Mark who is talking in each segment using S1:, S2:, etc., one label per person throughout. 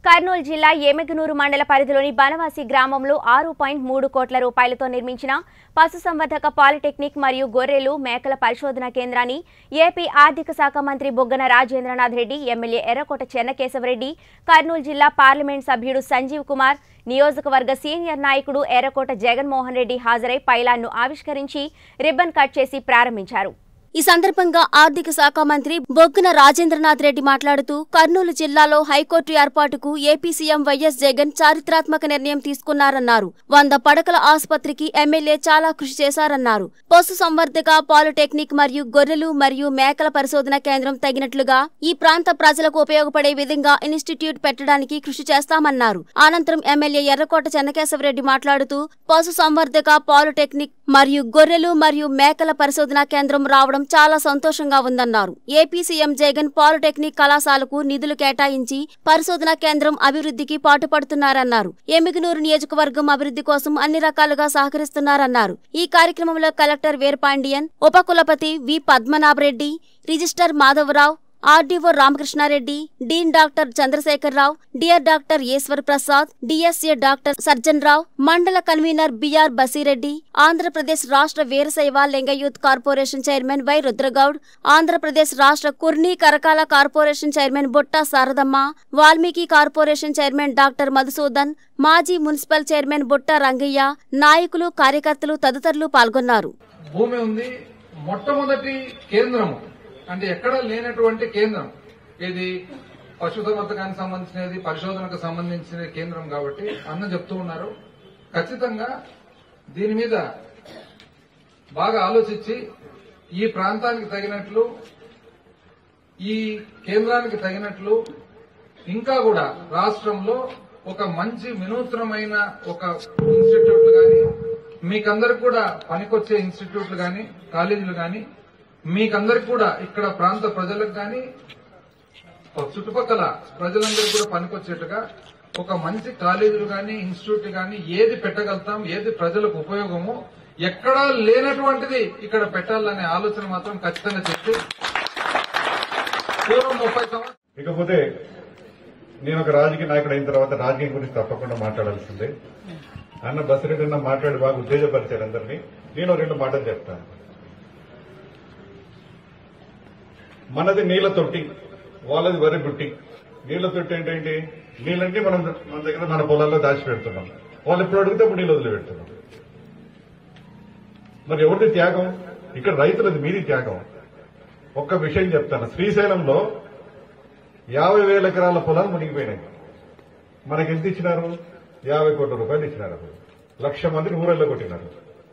S1: కర్నూలు జిల్లా ఏమెగనూరు మండల పరిధిలోని బనవాసి గ్రామంలో ఆరు పాయింట్ మూడు కోట్ల రూపాయలతో నిర్మించిన పశుసంవర్ధక పాలిటెక్నిక్ మరియు గొర్రెలు మేకల పరిశోధన కేంద్రాన్ని ఏపీ ఆర్థిక శాఖ మంత్రి బొగ్గన రాజేంద్రనాథ్ రెడ్డి ఎమ్మెల్యే ఎర్రకోట చెన్నకేశవరెడ్డి కర్నూలు జిల్లా పార్లమెంట్ సభ్యుడు సంజీవ్ కుమార్ నియోజకవర్గ సీనియర్ నాయకుడు ఎర్రకోట జగన్మోహన్ రెడ్డి హాజరై పైలాన్ను ఆవిష్కరించి రిబ్బన్ కట్ చేసి ప్రారంభించారు ఈ సందర్భంగా ఆర్థిక శాఖ మంత్రి బొగ్గన రాజేంద్రనాథ్ రెడ్డి మాట్లాడుతూ కర్నూలు జిల్లాలో హైకోర్టు ఏర్పాటుకు ఏపీ సీఎం వైఎస్ జగన్ చారిత్రాత్మక నిర్ణయం తీసుకున్నారన్నారు వంద పడకల ఆసుపత్రికి ఎమ్మెల్యే చాలా కృషి చేశారన్నారు పశు సంవర్ధక పాలిటెక్నిక్ మరియు గొర్రెలు మరియు మేకల పరిశోధన కేంద్రం తగినట్లుగా ఈ ప్రాంత ప్రజలకు ఉపయోగపడే విధంగా ఇన్స్టిట్యూట్ పెట్టడానికి కృషి చేస్తామన్నారు అనంతరం ఎమ్మెల్యే ఎర్రకోట చెన్నకేశవరెడ్డి మాట్లాడుతూ పశు సంవర్ధక పాలిటెక్నిక్ మరియు గొర్రెలు మరియు మేకల పరిశోధన కేంద్రం రావడం చాలా సంతోషంగా ఉందన్నారు ఏపీ సీఎం జగన్ పాలిటెక్నిక్ కళాశాలకు నిధులు కేటాయించి పరిశోధన కేంద్రం అభివృద్ధికి పాటుపడుతున్నారన్నారు ఎమిగనూరు నియోజకవర్గం అభివృద్ధి కోసం అన్ని రకాలుగా సహకరిస్తున్నారన్నారు ఈ కార్యక్రమంలో కలెక్టర్ వీరపాండియన్ ఉపకులపతి V Padmanabha Reddy register Madhava Rao RDO Ramakrishna Reddy dean doctor Chandrasekhara Rao DR doctor Eshwar Prasad DSA doctor Sarjan Rao మండల కన్వీనర్ బిఆర్ బసిరెడ్డి ఆంధ్రప్రదేశ్ రాష్ట్ర వీరశైవ లింగ youth corporation chairman Y Rudra Goud Andhra Pradesh రాష్ట్ర Kurni Karakala corporation chairman Butta Sharadamma Valmiki corporation chairman doctor Madhusudan మాజీ మున్సిపల్ చైర్మన్ బుట్టా రంగయ్య నాయకులు కార్యకర్తలు తదితరులు పాల్గొన్నారు
S2: భూమి ఉంది మొట్టమొదటి కేంద్రం అంటే ఎక్కడ లేనటువంటి కేంద్రం ఇది పశుసంవర్ధకానికి సంబంధించినది పరిశోధనకు సంబంధించిన కేంద్రం కాబట్టి అన్న చెప్తూ ఉన్నారు ఖచ్చితంగా దీని మీద బాగా ఆలోచించి ఈ ప్రాంతానికి తగినట్లు ఈ కేంద్రానికి తగినట్లు ఇంకా కూడా రాష్ట్రంలో ఒక మంచి వినూత్నమైన ఒక ఇన్స్టిట్యూట్లు కానీ మీకందరికి కూడా పనికొచ్చే ఇన్స్టిట్యూట్లు కానీ కాలేజీలు కానీ మీకందరికి కూడా ఇక్కడ ప్రాంత ప్రజలకు కానీ చుట్టుపక్కల ప్రజలందరికీ కూడా పనికొచ్చేట్టుగా ఒక మంచి కాలేజీలు కానీ ఇన్స్టిట్యూట్ కానీ ఏది పెట్టగలుగుతాం ఏది ప్రజలకు ఉపయోగమో ఎక్కడా లేనటువంటిది ఇక్కడ పెట్టాలనే ఆలోచన మాత్రం ఖచ్చితంగా చెప్పి పూర్వం ముప్పై సంవత్సరాలు
S3: ఇకపోతే నేను ఒక రాజకీయ నాయకుడు అయిన తర్వాత రాజకీయం గురించి తప్పకుండా మాట్లాడాల్సిందే అన్న బసిరెడ్డి అన్న మాట్లాడి బాగా ఉత్తేజపరిచారు అందరినీ నేను రెండు మాటలు చెప్తాను మనది నీళ్ల తొట్టి వాళ్ళది వరి బుట్టి నీళ్ల తొట్టి ఏంటంటే నీళ్ళంటే మనం మన దగ్గర మన పొలాల్లో దాచి పెడుతున్నాం వాళ్ళు ఎప్పుడు అడిగితే అప్పుడు నీళ్ళు వదిలిపెడుతున్నాం మరి ఎవరిది త్యాగం ఇక్కడ రైతులది మీది త్యాగం ఒక్క విషయం చెప్తాను శ్రీశైలంలో యాభై వేల ఎకరాల పొలాలు మునిగిపోయినాయి మనకి ఎంత ఇచ్చినారు యాభై కోట్ల రూపాయలు ఇచ్చినారు అప్పుడు లక్ష మందిని ఊరల్లో కొట్టినారు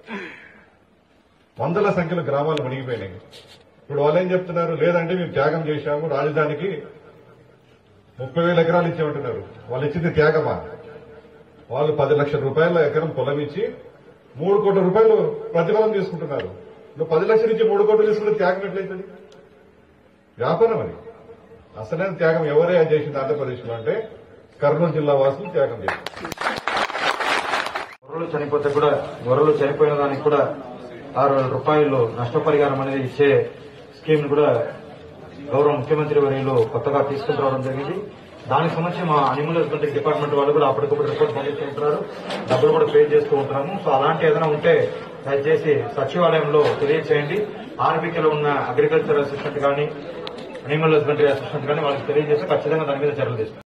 S3: వందల సంఖ్యలో గ్రామాలు మునిగిపోయినాయి ఇప్పుడు వాళ్ళు ఏం చెప్తున్నారు లేదంటే మేము త్యాగం చేశాము రాజధానికి ముప్పై వేల ఎకరాలు ఇచ్చామంటున్నారు వాళ్ళు ఇచ్చింది త్యాగమా వాళ్ళు పది లక్షల రూపాయల ఎకరం పొలం ఇచ్చి మూడు కోట్ల రూపాయలు ప్రతిఫలం తీసుకుంటున్నారు నువ్వు పది లక్షలు ఇచ్చి మూడు కోట్లు తీసుకుంటే త్యాగం ఎట్లయితుంది వ్యాపారం అది అసలైన త్యాగం ఎవరే చేసింది ఆంధ్రప్రదేశ్లో అంటే కర్నూలు జిల్లా వాసులు త్యాగం చేశారు
S4: గొర్రెలు చనిపోతే కూడా గొర్రెలు చనిపోయిన దానికి కూడా ఆరు వేల రూపాయలు నష్టపరిహారం అనేది ఇచ్చే స్కీమ్ ను కూడా గౌరవ ముఖ్యమంత్రి వర్యులు కొత్తగా తీసుకుని రావడం జరిగింది దానికి సంబంధించి మా అనిమల్ హస్బెండరీ డిపార్ట్మెంట్ వాళ్ళు కూడా అప్పటికప్పుడు రిపోర్ట్ పంపిస్తూ ఉంటారు డబ్బులు కూడా పే చేస్తూ ఉంటాము సో అలాంటి ఏదైనా ఉంటే దయచేసి సచివాలయంలో తెలియచేయండి ఆర్బీకేలో ఉన్న అగ్రికల్చర్ అసిస్టెంట్ కానీ అనిమల్ హస్బెండరీ అసిస్టెంట్ కానీ వాళ్ళకి తెలియజేస్తే ఖచ్చితంగా దాని మీద చర్యలు తీసుకుంటాం